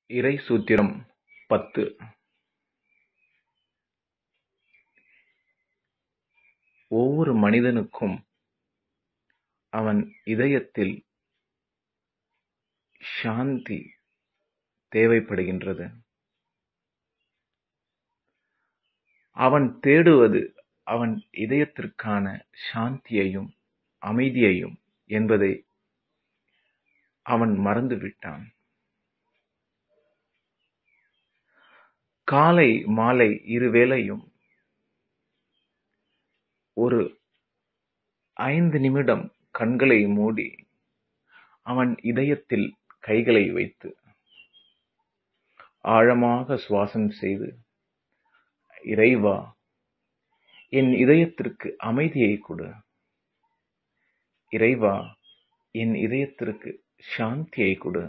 இறைசூத்திரம் பத்து ஒவ்வொரு மனிதனுக்கும் அவன் இதயத்தில் சாந்தி தேவைப்படுகின்றது அவன் தேடுவது அவன் இதயத்திற்கான சாந்தியையும் அமைதியையும் என்பதை அவன் மறந்துவிட்டான் காலை மாலை இருவேளையும் ஒரு ஐந்து நிமிடம் கண்களை மூடி அவன் இதயத்தில் கைகளை வைத்து ஆழமாக சுவாசம் செய்து இறைவா என் இதயத்திற்கு அமைதியை கொடு இறைவா என் இதயத்திற்கு சாந்தியை கொடு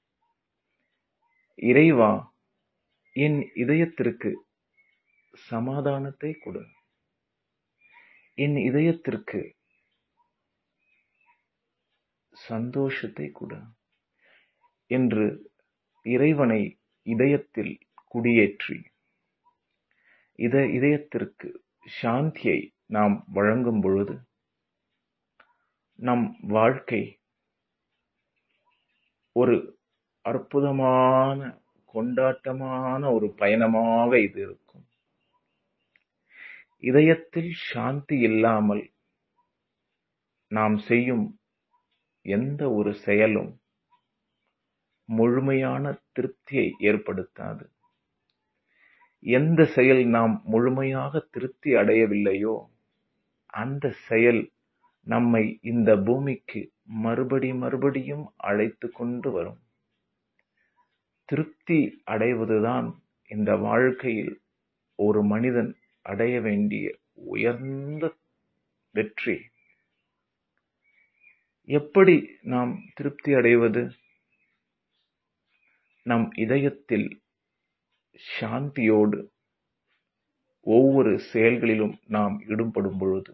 இறைவா என் இதயத்திற்கு சமாதானத்தை கொடு என் இதயத்திற்கு சந்தோஷத்தை கொடு என்று இறைவனை இதயத்தில் குடியேற்றி இத இதயத்திற்கு சாந்தியை நாம் வழங்கும் பொழுது நம் வாழ்க்கை ஒரு அற்புதமான கொண்டாட்டமான ஒரு பயணமாக இது இருக்கும் இதயத்தில் சாந்தி இல்லாமல் நாம் செய்யும் எந்த ஒரு செயலும் முழுமையான திருப்தியை ஏற்படுத்தாது எந்த செயல் நாம் முழுமையாக திருப்தி அடையவில்லையோ அந்த செயல் நம்மை இந்த பூமிக்கு மறுபடி மறுபடியும் அழைத்து கொண்டு வரும் திருப்தி அடைவதுதான் இந்த வாழ்க்கையில் ஒரு மனிதன் அடைய வேண்டிய உயர்ந்த வெற்றி எப்படி நாம் திருப்தி அடைவது நம் இதயத்தில் சாந்தியோடு ஒவ்வொரு செயல்களிலும் நாம் ஈடுபடும் பொழுது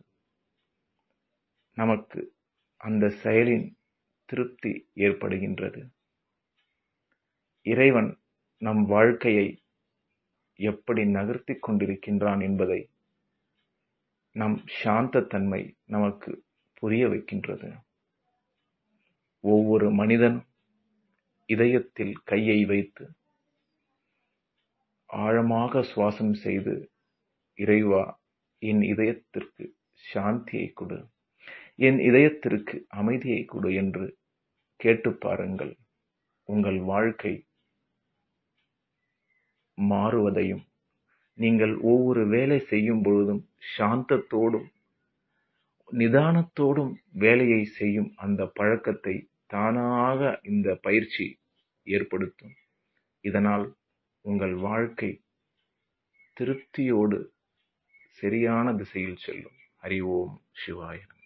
நமக்கு அந்த செயலின் திருப்தி ஏற்படுகின்றது இறைவன் நம் வாழ்க்கையை எப்படி நகர்த்தி கொண்டிருக்கின்றான் என்பதை நம் சாந்த தன்மை நமக்கு புரிய வைக்கின்றது ஒவ்வொரு மனிதனும் இதயத்தில் கையை வைத்து ஆழமாக சுவாசம் செய்து இறைவா என் இதயத்திற்கு சாந்தியை கொடு என் இதயத்திற்கு அமைதியை கொடு என்று கேட்டு பாருங்கள் உங்கள் வாழ்க்கை மாறுவதையும் நீங்கள் ஒவ்வொரு வேலை செய்யும் பொழுதும் சாந்தத்தோடும் நிதானத்தோடும் வேலையை செய்யும் அந்த பழக்கத்தை தானாக இந்த பயிற்சி ஏற்படுத்தும் இதனால் உங்கள் வாழ்க்கை திருப்தியோடு சரியான திசையில் செல்லும் ஹரி ஓம் சிவாய